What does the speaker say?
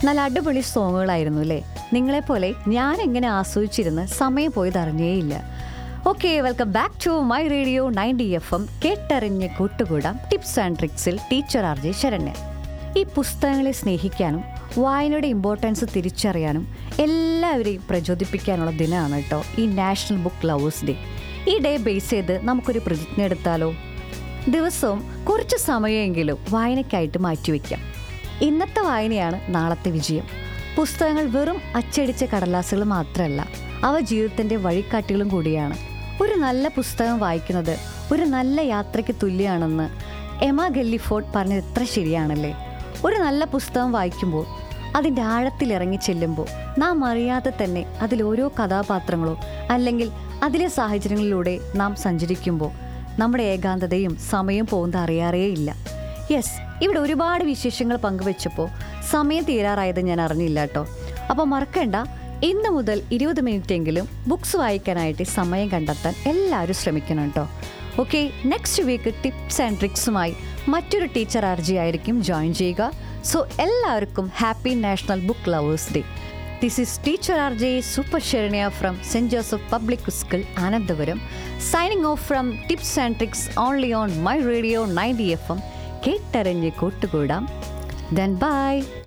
നല്ല അടിപൊളി സോങ്ങുകളായിരുന്നു അല്ലേ നിങ്ങളെപ്പോലെ ഞാൻ എങ്ങനെ ആസ്വദിച്ചിരുന്ന് സമയം പോയത് അറിഞ്ഞേയില്ല okay welcome back to my radio ninety F M കേട്ടറിഞ്ഞ് കൂട്ടുകൂടാം ടിപ്സ് ആൻഡ് ട്രിക്സിൽ ടീച്ചർ ആർ ജെ ശരണ്യൻ ഈ പുസ്തകങ്ങളെ സ്നേഹിക്കാനും വായനയുടെ ഇമ്പോർട്ടൻസ് തിരിച്ചറിയാനും എല്ലാവരെയും പ്രചോദിപ്പിക്കാനുള്ള ദിനമാണ് കേട്ടോ ഈ നാഷണൽ ബുക്ക് ലവേഴ്സ് ഡേ ഈ ഡേ ബേസ് ചെയ്ത് നമുക്കൊരു പ്രതിജ്ഞ എടുത്താലോ ദിവസവും കുറച്ച് സമയമെങ്കിലും വായനയ്ക്കായിട്ട് മാറ്റിവെക്കാം ഇന്നത്തെ വായനയാണ് നാളത്തെ വിജയം പുസ്തകങ്ങൾ വെറും അച്ചടിച്ച കടലാസുകൾ മാത്രമല്ല അവ ജീവിതത്തിൻ്റെ വഴികാട്ടികളും കൂടിയാണ് ഒരു നല്ല പുസ്തകം വായിക്കുന്നത് ഒരു നല്ല യാത്രയ്ക്ക് തുല്യമാണെന്ന് എമ ഗെല്ലിഫോർഡ് പറഞ്ഞത് എത്ര ശരിയാണല്ലേ ഒരു നല്ല പുസ്തകം വായിക്കുമ്പോൾ അതിൻ്റെ ആഴത്തിൽ ഇറങ്ങി ചെല്ലുമ്പോൾ നാം അറിയാതെ തന്നെ അതിൽ ഓരോ കഥാപാത്രങ്ങളോ അല്ലെങ്കിൽ അതിലെ സാഹചര്യങ്ങളിലൂടെ നാം സഞ്ചരിക്കുമ്പോൾ നമ്മുടെ ഏകാന്തതയും സമയം പോകുന്നത് അറിയാറേയില്ല യെസ് ഇവിടെ ഒരുപാട് വിശേഷങ്ങൾ പങ്കുവെച്ചപ്പോൾ സമയം തീരാറായത് ഞാൻ അറിഞ്ഞില്ല കേട്ടോ അപ്പോൾ മറക്കണ്ട ഇന്ന് മുതൽ ഇരുപത് മിനിറ്റെങ്കിലും ബുക്സ് വായിക്കാനായിട്ട് സമയം കണ്ടെത്താൻ എല്ലാവരും ശ്രമിക്കണം കേട്ടോ okay next week tips and ട്രിക്സുമായി മറ്റൊരു ടീച്ചർ ആർജി ആയിരിക്കും ജോയിൻ ചെയ്യുക സോ എല്ലാവർക്കും happy national book lovers day this is teacher R J super Saranya from Saint Joseph public school Anandapuram signing off from tips and tricks only on my radio ninety F M കേട്ടറിഞ്ഞ് കൂട്ടുകൂടാം then bye